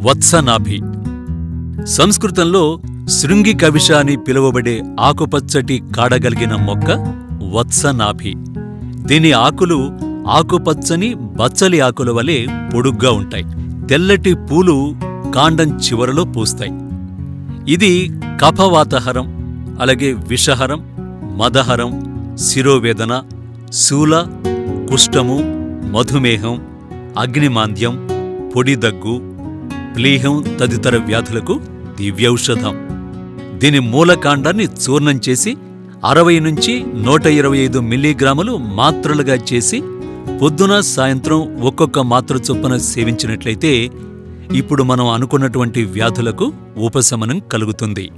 వత్సనాభి సంస్కృతంలో శృంగి కవిష అని పిలువబడే ఆకుపచ్చటి కాడగలిగిన మొక్క వత్సనాభి దీని ఆకులు ఆకుపచ్చని బచ్చలి ఆకుల వలె పొడుగ్గా ఉంటాయి తెల్లటి పూలు కాండం చివరలో పూస్తాయి ఇది కఫవాతహరం అలాగే విషహరం మదహరం శిరోవేదన శూల కుష్టము మధుమేహం అగ్నిమాంద్యం పొడిదగ్గు ప్లీహం తదితర వ్యాధులకు దివ్యౌషధం దీని మూలకాండాన్ని చూర్ణం చేసి అరవై నుంచి నూట ఇరవై ఐదు మిల్లీగ్రాములు మాత్రలుగా చేసి పొద్దున సాయంత్రం ఒక్కొక్క మాత్ర చొప్పున సేవించినట్లయితే ఇప్పుడు మనం అనుకున్నటువంటి వ్యాధులకు ఉపశమనం కలుగుతుంది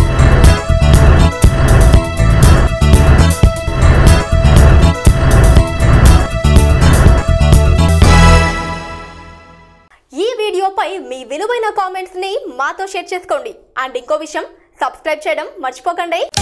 ఈ వీడియోపై మీ విలువైన కామెంట్స్ ని మాతో షేర్ చేసుకోండి అండ్ ఇంకో విషయం సబ్స్క్రైబ్ చేయడం మర్చిపోకండి